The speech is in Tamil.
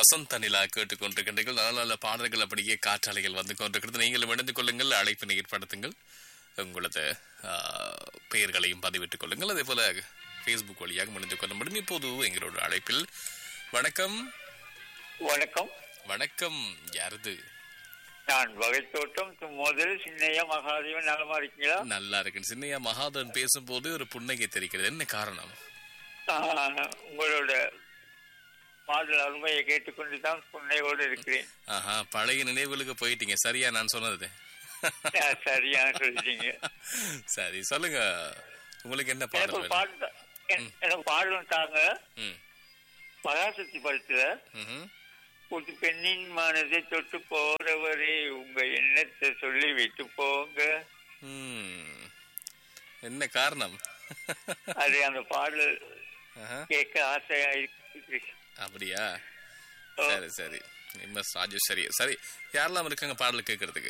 வசந்த நிலா கேட்டுக்கொண்டிருக்கின்றீர்கள் நல்ல நல்ல பாடல்கள் அப்படியே காற்றாலைகள் வந்து கொண்டிருக்கிறது நீங்களும் இணைந்து கொள்ளுங்கள் அழைப்பினை ஏற்படுத்துங்கள் உங்களது ஆ, பெயர்களையும் பதிவிட்டுக் கொள்ளுங்கள் அதே போல ஃபேஸ்புக் வழியாக இணைந்து கொள்ள முடியும் இப்போது எங்களோட அழைப்பில் வணக்கம் வணக்கம் வணக்கம் யாரது நான் வகைத்தோட்டம் முதல் சின்னையா மகாதேவன் நலமா இருக்கீங்களா நல்லா இருக்கு சின்னையா மகாதன் பேசும்போது ஒரு புன்னகை தெரிகிறது என்ன காரணம் ஆஹ், உங்களோட பாடல் அருமையை கேட்டுக்கொண்டு தான் புன்னையோடு இருக்கிறேன் ஆஹா பழைய நினைவுகளுக்கு போயிட்டீங்க சரியா நான் சொன்னது ஆஹ், சரியா சொல்லிட்டீங்க சரி சொல்லுங்க உங்களுக்கு என்ன எனக்கு பாடல் ஒரு வேணும்? பாடல் தா- என்- எனக்கு பாடலும் தாங்க ம் பராசக்தி படத்துல ம்ஹும். ஒரு பெண்ணின் மனதை தொட்டு போறவரே உங்க எண்ணத்தை சொல்லி விட்டு போங்க ம். என்ன காரணம் அது அந்த பாடல் ஆஹா, கேட்க ஆசையா இருக்கு அப்படியா சரி சரி எம் எஸ் ராஜேஸ்வரி சரி யாரெல்லாம் இருக்காங்க பாடல் கேட்கறதுக்கு